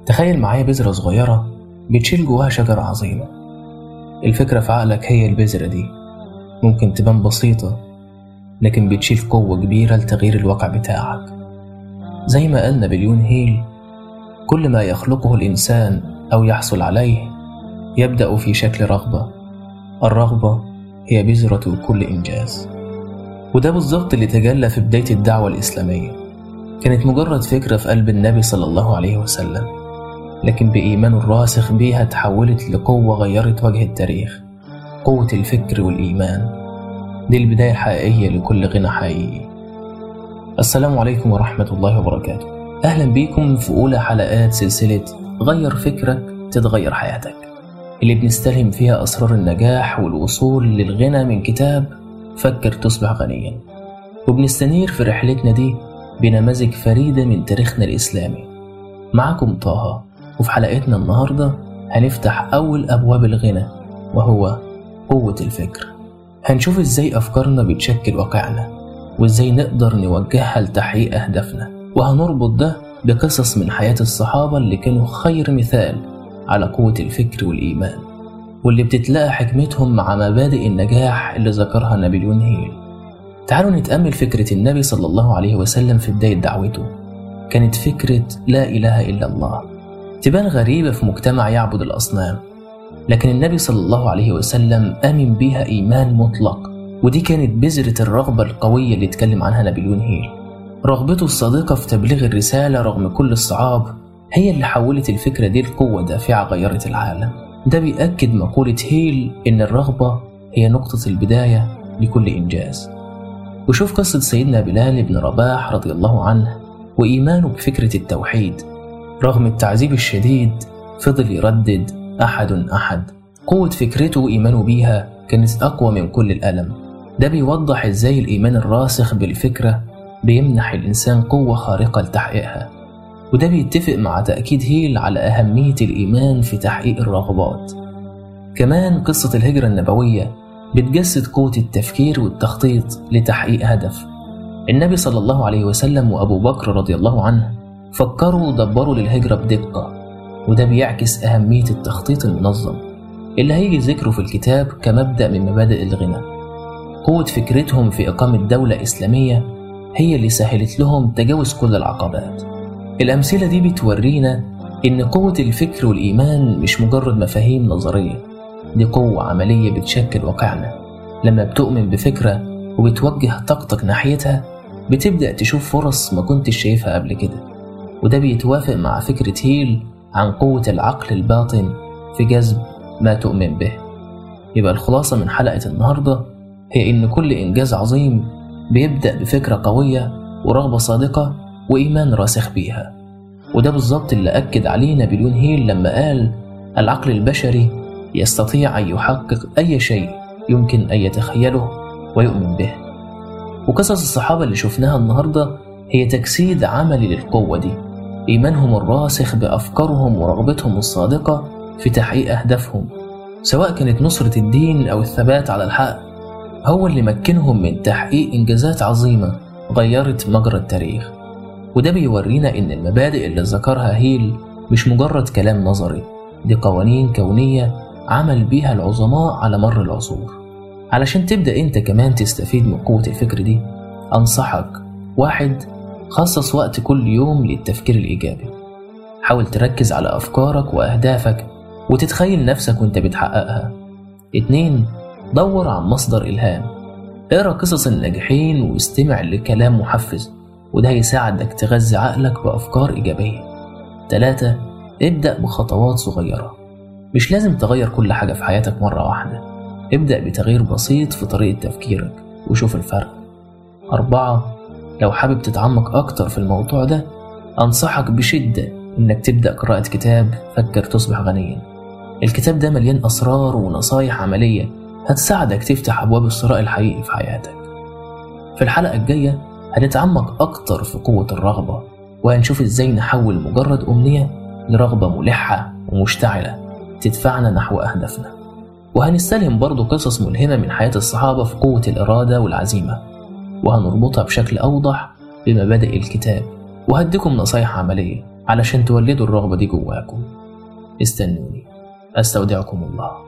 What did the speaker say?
تخيل معايا بذرة صغيرة بتشيل جواها شجرة عظيمة الفكرة في عقلك هي البذرة دي ممكن تبان بسيطة لكن بتشيل قوة كبيرة لتغيير الواقع بتاعك زي ما قال نابليون هيل كل ما يخلقه الإنسان أو يحصل عليه يبدأ في شكل رغبة الرغبة هي بذرة كل إنجاز وده بالظبط اللي تجلى في بداية الدعوة الإسلامية كانت مجرد فكرة في قلب النبي صلى الله عليه وسلم لكن بإيمانه الراسخ بيها تحولت لقوة غيرت وجه التاريخ قوة الفكر والإيمان دي البداية الحقيقية لكل غنى حقيقي السلام عليكم ورحمة الله وبركاته أهلا بيكم في أولى حلقات سلسلة غير فكرك تتغير حياتك اللي بنستلهم فيها أسرار النجاح والوصول للغنى من كتاب فكر تصبح غنيا وبنستنير في رحلتنا دي بنماذج فريدة من تاريخنا الإسلامي معكم طه وفي حلقتنا النهاردة هنفتح أول أبواب الغنى وهو قوة الفكر هنشوف إزاي أفكارنا بتشكل واقعنا وإزاي نقدر نوجهها لتحقيق أهدافنا وهنربط ده بقصص من حياة الصحابة اللي كانوا خير مثال على قوة الفكر والإيمان واللي بتتلاقى حكمتهم مع مبادئ النجاح اللي ذكرها نابليون هيل تعالوا نتأمل فكرة النبي صلى الله عليه وسلم في بداية دعوته كانت فكرة لا إله إلا الله تبان غريبة في مجتمع يعبد الأصنام لكن النبي صلى الله عليه وسلم آمن بيها إيمان مطلق ودي كانت بذرة الرغبة القوية اللي اتكلم عنها نابليون هيل رغبته الصادقة في تبليغ الرسالة رغم كل الصعاب هي اللي حولت الفكرة دي لقوة دافعة غيرت العالم ده بيأكد مقولة هيل إن الرغبة هي نقطة البداية لكل إنجاز وشوف قصة سيدنا بلال بن رباح رضي الله عنه وإيمانه بفكرة التوحيد رغم التعذيب الشديد فضل يردد أحد أحد قوة فكرته وإيمانه بيها كانت أقوى من كل الألم ده بيوضح إزاي الإيمان الراسخ بالفكرة بيمنح الإنسان قوة خارقة لتحقيقها وده بيتفق مع تأكيد هيل على أهمية الإيمان في تحقيق الرغبات كمان قصة الهجرة النبوية بتجسد قوة التفكير والتخطيط لتحقيق هدف النبي صلى الله عليه وسلم وأبو بكر رضي الله عنه فكروا ودبروا للهجرة بدقة وده بيعكس أهمية التخطيط المنظم اللي هيجي ذكره في الكتاب كمبدأ من مبادئ الغنى قوة فكرتهم في إقامة دولة إسلامية هي اللي سهلت لهم تجاوز كل العقبات الأمثلة دي بتورينا إن قوة الفكر والإيمان مش مجرد مفاهيم نظرية دي قوة عملية بتشكل واقعنا لما بتؤمن بفكرة وبتوجه طاقتك ناحيتها بتبدأ تشوف فرص ما كنتش شايفها قبل كده وده بيتوافق مع فكرة هيل عن قوة العقل الباطن في جذب ما تؤمن به يبقى الخلاصة من حلقة النهاردة هي إن كل إنجاز عظيم بيبدأ بفكرة قوية ورغبة صادقة وإيمان راسخ بيها وده بالظبط اللي أكد عليه نابليون هيل لما قال العقل البشري يستطيع أن يحقق أي شيء يمكن أن يتخيله ويؤمن به وقصص الصحابة اللي شفناها النهاردة هي تجسيد عملي للقوة دي إيمانهم الراسخ بأفكارهم ورغبتهم الصادقة في تحقيق أهدافهم سواء كانت نصرة الدين أو الثبات على الحق هو اللي مكنهم من تحقيق إنجازات عظيمة غيرت مجرى التاريخ وده بيورينا إن المبادئ اللي ذكرها هيل مش مجرد كلام نظري دي قوانين كونية عمل بيها العظماء على مر العصور علشان تبدأ أنت كمان تستفيد من قوة الفكر دي أنصحك واحد خصص وقت كل يوم للتفكير الإيجابي حاول تركز على أفكارك وأهدافك وتتخيل نفسك وانت بتحققها اتنين دور عن مصدر إلهام اقرا قصص الناجحين واستمع لكلام محفز وده هيساعدك تغذي عقلك بأفكار إيجابية تلاتة ابدأ بخطوات صغيرة مش لازم تغير كل حاجة في حياتك مرة واحدة ابدأ بتغيير بسيط في طريقة تفكيرك وشوف الفرق أربعة لو حابب تتعمق أكتر في الموضوع ده أنصحك بشدة إنك تبدأ قراءة كتاب فكر تصبح غنيا الكتاب ده مليان أسرار ونصايح عملية هتساعدك تفتح أبواب الثراء الحقيقي في حياتك في الحلقة الجاية هنتعمق أكتر في قوة الرغبة وهنشوف إزاي نحول مجرد أمنية لرغبة ملحة ومشتعلة تدفعنا نحو أهدافنا وهنستلهم برضو قصص ملهمة من حياة الصحابة في قوة الإرادة والعزيمة وهنربطها بشكل أوضح بمبادئ الكتاب وهديكم نصايح عملية علشان تولدوا الرغبة دي جواكم استنوني أستودعكم الله